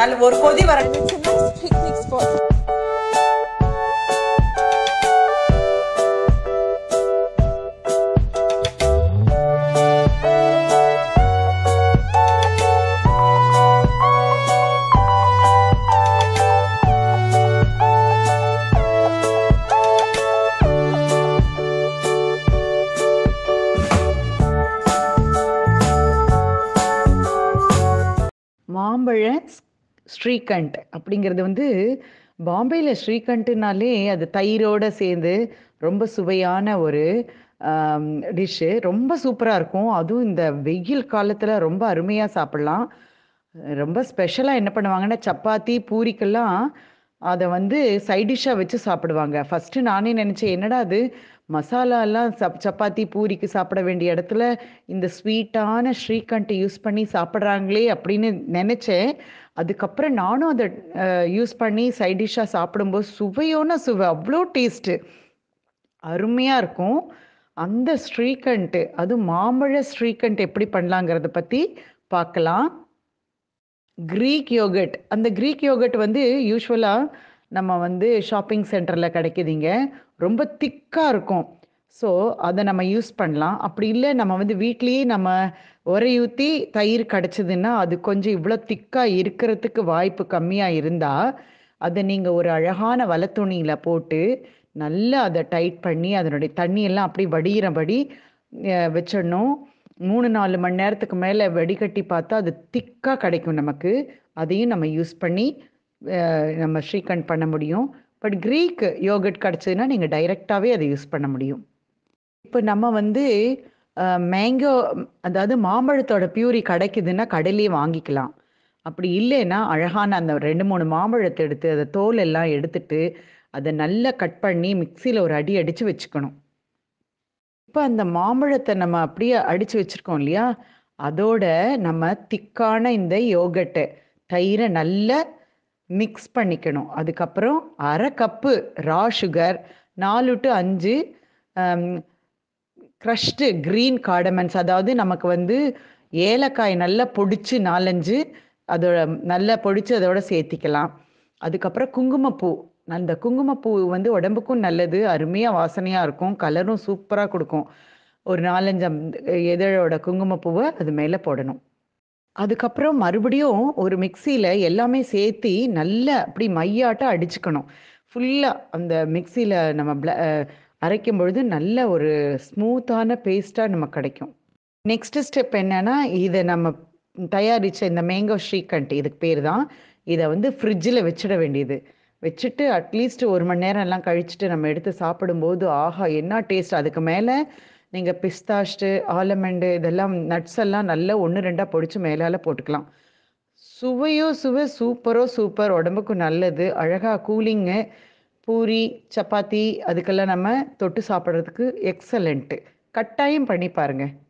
நல்ல ஒரு கொதி வர It's a nice picnic spot. மாம்பழ ஸ்- ஸ்ரீகண்ட் அப்படிங்கிறது வந்து பாம்பேயில் ஸ்ரீகண்ட்னாலே அது தயிரோட சேர்ந்து ரொம்ப சுவையான ஒரு டிஷ்ஷு ரொம்ப சூப்பராக இருக்கும் அதுவும் இந்த வெயில் காலத்தில் ரொம்ப அருமையாக சாப்பிட்லாம் ரொம்ப ஸ்பெஷலாக என்ன பண்ணுவாங்கன்னா சப்பாத்தி பூரிக்கெல்லாம் அதை வந்து சைட் டிஷ்ஷாக வச்சு சாப்பிடுவாங்க ஃபஸ்ட்டு நானே நினச்சேன் என்னடா அது மசாலாலாம் சப் சப்பாத்தி பூரிக்கு சாப்பிட வேண்டிய இடத்துல இந்த ஸ்வீட்டான ஸ்ரீகண்ட்டை யூஸ் பண்ணி சாப்பிட்றாங்களே அப்படின்னு நினச்சேன் அதுக்கப்புறம் நானும் அதை யூஸ் பண்ணி சைட் டிஷ்ஷாக சாப்பிடும்போது சுவையோன சுவை அவ்வளோ டேஸ்ட்டு அருமையாக இருக்கும் அந்த ஸ்ரீகண்ட்டு அதுவும் மாம்பழ ஸ்ரீகண்ட் எப்படி பண்ணலாங்கிறத பற்றி பார்க்கலாம் க்ரீக் யோகட் அந்த க்ரீக் யோகட் வந்து யூஸ்வலாக நம்ம வந்து ஷாப்பிங் சென்டரில் கிடைக்குதுங்க ரொம்ப திக்காக இருக்கும் ஸோ அதை நம்ம யூஸ் பண்ணலாம் அப்படி இல்லை நம்ம வந்து வீட்லேயே நம்ம உரையூற்றி தயிர் கிடச்சிதுன்னா அது கொஞ்சம் இவ்வளோ திக்காக இருக்கிறதுக்கு வாய்ப்பு கம்மியாக இருந்தால் அதை நீங்கள் ஒரு அழகான வலத்துணியில் போட்டு நல்லா அதை டைட் பண்ணி அதனுடைய தண்ணியெல்லாம் அப்படி வடிகிறபடி அஹ், வச்சிடணும் மூணு நாலு மணி நேரத்துக்கு மேலே வடிகட்டி பார்த்தா அது திக்காக கிடைக்கும் நமக்கு அதையும் நம்ம யூஸ் பண்ணி அஹ், நம்ம ஸ்ரீகண்ட் பண்ண முடியும் பட் க்ரீக் யோகட் கிடச்சதுன்னா நீங்கள் டைரெக்டாகவே அதை யூஸ் பண்ண முடியும் இப்போ நம்ம வந்து மேங்கோ அதாவது மாம்பழத்தோட பியூரி கிடைக்குதுன்னா கடையிலேயே வாங்கிக்கலாம் அப்படி இல்லைன்னா அழகான அந்த ரெண்டு மூணு மாம்பழத்தை எடுத்து அதை தோல் எல்லாம் எடுத்துட்டு அதை நல்லா கட் பண்ணி மிக்சியில் ஒரு அடி அடித்து வச்சுக்கணும் இப்போ அந்த மாம்பழத்தை நம்ம அப்படியே அடித்து வச்சுருக்கோம் இல்லையா அதோட நம்ம திக்கான இந்த யோகட்டை தயிரை நல்லா மிக்ஸ் பண்ணிக்கணும் அதுக்கப்புறம் அரை கப்பு ரா சுகர் நாலு டு அஞ்சு க்ரஷ்டு க்ரீன் கார்டமன்ஸ் அதாவது நமக்கு வந்து ஏலக்காய் நல்லா பொடிச்சு நாலஞ்சு அதோட நல்லா பொடிச்சு அதோட சேர்த்திக்கலாம் அதுக்கப்புறம் குங்குமப்பூ அந்த குங்குமப்பூ வந்து உடம்புக்கும் நல்லது அருமையாக வாசனையாக இருக்கும் கலரும் சூப்பராக கொடுக்கும் ஒரு நாலஞ்சு அந்த இதழோட குங்குமப்பூவை அது மேலே போடணும் அதுக்கப்புறம் மறுபடியும் ஒரு மிக்சியில் எல்லாமே சேர்த்தி நல்லா அப்படி மையாட்டம் அடிச்சுக்கணும் ஃபுல்லாக அந்த மிக்சியில் நம்ம பிள அரைக்கும் பொழுது நல்ல ஒரு ஸ்மூத்தான பேஸ்ட்டாக நமக்கு கிடைக்கும் நெக்ஸ்ட் ஸ்டெப் என்னன்னா இதை நம்ம தயாரித்த இந்த மேங்கோ ஸ்ரீகண்ட் இதுக்கு பேர் தான் இதை வந்து ஃப்ரிட்ஜில் வச்சிட வேண்டியது வச்சுட்டு அட்லீஸ்ட் ஒரு மணி நேரம் எல்லாம் கழிச்சுட்டு நம்ம எடுத்து சாப்பிடும்போது ஆஹா என்ன டேஸ்ட் அதுக்கு மேலே நீங்கள் பிஸ்தாஷ்டு ஆலமண்டு இதெல்லாம் நட்ஸ் எல்லாம் நல்லா ஒன்று ரெண்டாக பொடிச்சு மேலால் போட்டுக்கலாம் சுவையோ சுவை சூப்பரோ சூப்பர் உடம்புக்கு நல்லது அழகாக கூலிங்கு பூரி சப்பாத்தி அதுக்கெல்லாம் நம்ம தொட்டு சாப்பிட்றதுக்கு எக்ஸலண்ட்டு கட்டாயம் பண்ணி பாருங்கள்